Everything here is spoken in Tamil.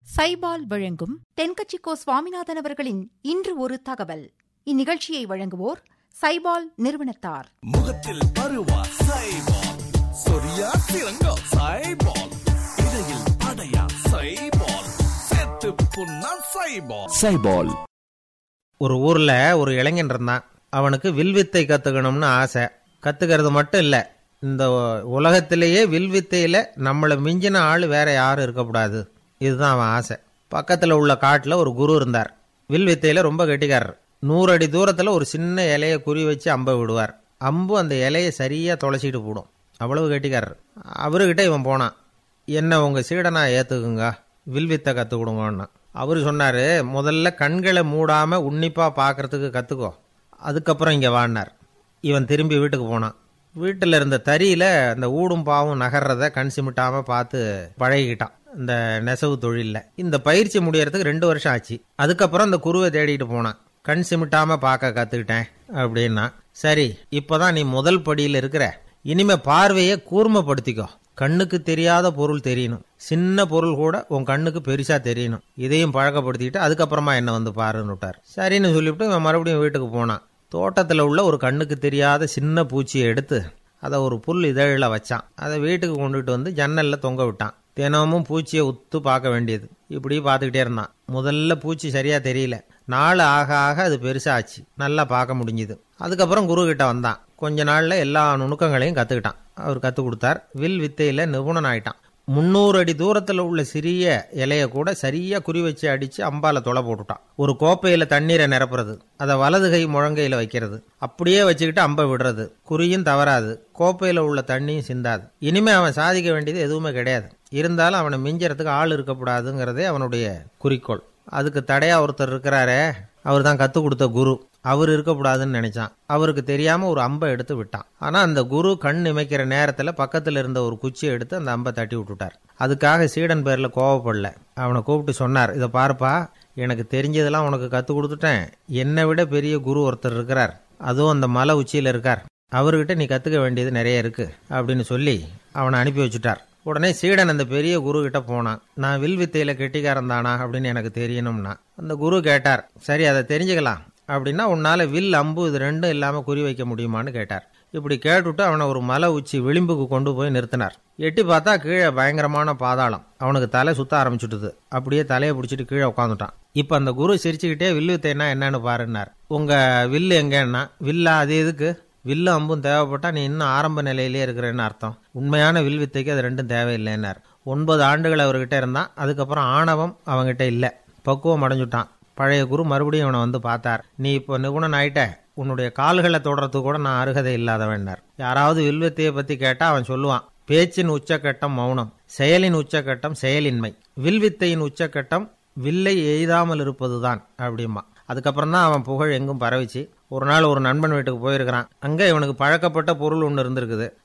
சைபால் வழங்கும் தென்கட்சிக்கோ சுவாமிநாதன் அவர்களின் இன்று ஒரு தகவல் இந்நிகழ்ச்சியை வழங்குவோர் சைபால் நிறுவனத்தார் முகத்தில் பருவா சைபால் சொரியா சிறங்கா சைபால் இடையில் அடையா சைபால் செத்து புண்ணா சைபால் சைபால் ஒரு ஊர்ல ஒரு இளைஞன் இருந்தான் அவனுக்கு வில்வித்தை கத்துக்கணும்னு ஆசை கத்துக்கிறது மட்டும் இல்ல இந்த உலகத்திலேயே வில்வித்தையில நம்மளை மிஞ்சின ஆள் வேற யாரும் இருக்கக்கூடாது இதுதான் அவன் ஆசை பக்கத்துல உள்ள காட்டுல ஒரு குரு இருந்தார் வில்வித்தையில ரொம்ப கெட்டிக்காரர் நூறு அடி தூரத்துல ஒரு சின்ன இலையை குறி வச்சு அம்பை விடுவார் அம்பு அந்த இலையை சரியா தொலைச்சிட்டு போடும் அவ்வளவு கெட்டிக்காரர் அவர்கிட்ட இவன் போனான் என்ன உங்க சீடனா ஏத்துக்குங்க வில்வித்தை கத்து கொடுங்கன்னா அவரு சொன்னாரு முதல்ல கண்களை மூடாம உன்னிப்பா பார்க்கறதுக்கு கத்துக்கோ அதுக்கப்புறம் இங்க வாடினார் இவன் திரும்பி வீட்டுக்கு போனான் வீட்டில் இருந்த தறியில அந்த ஊடும் பாவும் நகர்றத கண் சிமிட்டாம பார்த்து பழகிக்கிட்டான் இந்த நெசவு தொழில்ல இந்த பயிற்சி முடியறதுக்கு ரெண்டு வருஷம் ஆச்சு அதுக்கப்புறம் இந்த குருவை தேடிட்டு போனான் கண் சிமிட்டாம பார்க்க கத்துக்கிட்டேன் அப்படின்னா சரி இப்பதான் நீ முதல் படியில் இருக்கிற இனிமே பார்வையை கூர்மைப்படுத்திக்கோ கண்ணுக்கு தெரியாத பொருள் தெரியணும் சின்ன பொருள் கூட உன் கண்ணுக்கு பெருசா தெரியணும் இதையும் பழக்கப்படுத்திக்கிட்டு அதுக்கப்புறமா என்ன வந்து பாருன்னு விட்டார் சரின்னு சொல்லிவிட்டு இவன் மறுபடியும் வீட்டுக்கு போனான் தோட்டத்தில் உள்ள ஒரு கண்ணுக்கு தெரியாத சின்ன பூச்சியை எடுத்து அதை ஒரு புல் இதழில் வச்சான் அதை வீட்டுக்கு கொண்டுட்டு வந்து ஜன்னல்ல தொங்க விட்டான் தினமும் பூச்சியை உத்து பார்க்க வேண்டியது இப்படி பார்த்துக்கிட்டே இருந்தான் முதல்ல பூச்சி சரியா தெரியல நாள் ஆக ஆக அது பெருசாச்சு நல்லா பார்க்க முடிஞ்சுது அதுக்கப்புறம் குரு கிட்ட வந்தான் கொஞ்ச நாள்ல எல்லா நுணுக்கங்களையும் கத்துக்கிட்டான் அவர் கத்துக் கொடுத்தார் வில் வித்தையில நிபுணன் ஆயிட்டான் முன்னூறு அடி தூரத்துல உள்ள சிறிய இலைய கூட சரியா குறி வச்சு அடிச்சு அம்பால தொலை போட்டுட்டான் ஒரு கோப்பையில தண்ணீரை நிரப்புறது அதை வலது கை முழங்கையில வைக்கிறது அப்படியே வச்சுக்கிட்டு அம்பை விடுறது குறியும் தவறாது கோப்பையில உள்ள தண்ணியும் சிந்தாது இனிமே அவன் சாதிக்க வேண்டியது எதுவுமே கிடையாது இருந்தாலும் அவனை மிஞ்சறதுக்கு ஆள் இருக்கக்கூடாதுங்கிறதே அவனுடைய குறிக்கோள் அதுக்கு தடையா ஒருத்தர் இருக்கிறாரே அவர் தான் கத்து கொடுத்த குரு அவர் இருக்கக்கூடாதுன்னு நினைச்சான் அவருக்கு தெரியாம ஒரு அம்பை எடுத்து விட்டான் ஆனா அந்த குரு கண் இமைக்கிற நேரத்துல பக்கத்துல இருந்த ஒரு குச்சியை எடுத்து அந்த அம்பை தட்டி விட்டுட்டார் அதுக்காக சீடன் பேர்ல கோவப்படல அவனை கூப்பிட்டு சொன்னார் இதை பாருப்பா எனக்கு தெரிஞ்சதெல்லாம் உனக்கு கத்து கொடுத்துட்டேன் என்னை விட பெரிய குரு ஒருத்தர் இருக்கிறார் அதுவும் அந்த மலை உச்சியில இருக்கார் அவர்கிட்ட நீ கத்துக்க வேண்டியது நிறைய இருக்கு அப்படின்னு சொல்லி அவனை அனுப்பி வச்சுட்டார் உடனே சீடன் அந்த பெரிய குரு கிட்ட போனான் நான் வில் வித்தையில கெட்டிக்காரன் தானா அப்படின்னு எனக்கு தெரியணும்னா அந்த குரு கேட்டார் சரி அதை தெரிஞ்சுக்கலாம் அப்படின்னா உன்னால வில் அம்பு இது ரெண்டும் இல்லாம குறி வைக்க முடியுமான்னு கேட்டார் இப்படி கேட்டுட்டு அவனை ஒரு மலை உச்சி விளிம்புக்கு கொண்டு போய் நிறுத்தினார் எட்டி பார்த்தா கீழே பயங்கரமான பாதாளம் அவனுக்கு தலை சுத்த ஆரம்பிச்சுட்டுது அப்படியே தலையை பிடிச்சிட்டு கீழே உட்காந்துட்டான் இப்ப அந்த குரு சிரிச்சுக்கிட்டே வில்லு வித்தைனா என்னன்னு பாருன்னார் உங்க வில்லு எங்கன்னா வில்லா அது எதுக்கு வில்லு அம்பும் தேவைப்பட்டா நீ இன்னும் ஆரம்ப நிலையிலே இருக்கிறேன்னு அர்த்தம் உண்மையான வில் வித்தைக்கு அது ரெண்டும் தேவையில்லைன்னார் ஒன்பது ஆண்டுகள் அவர்கிட்ட இருந்தான் அதுக்கப்புறம் ஆணவம் அவங்கிட்ட இல்லை பக்குவம் அடைஞ்சுட்டான் பழைய குரு மறுபடியும் அவனை வந்து பார்த்தார் நீ இப்போ நிபுணன் ஆயிட்ட உன்னுடைய கால்களை தொடர்றது கூட நான் அருகதை இல்லாதவன்னார் யாராவது வில்வித்தையை பத்தி கேட்டா அவன் சொல்லுவான் பேச்சின் உச்சக்கட்டம் மௌனம் செயலின் உச்சக்கட்டம் செயலின்மை வில்வித்தையின் உச்சக்கட்டம் வில்லை எய்தாமல் இருப்பதுதான் அப்படிமா அதுக்கப்புறம் தான் அவன் புகழ் எங்கும் பரவிச்சு ஒரு நாள் ஒரு நண்பன் வீட்டுக்கு போயிருக்கிறான் அங்க இவனுக்கு பழக்கப்பட்ட பொருள் ஒன்று இருந்திருக்குது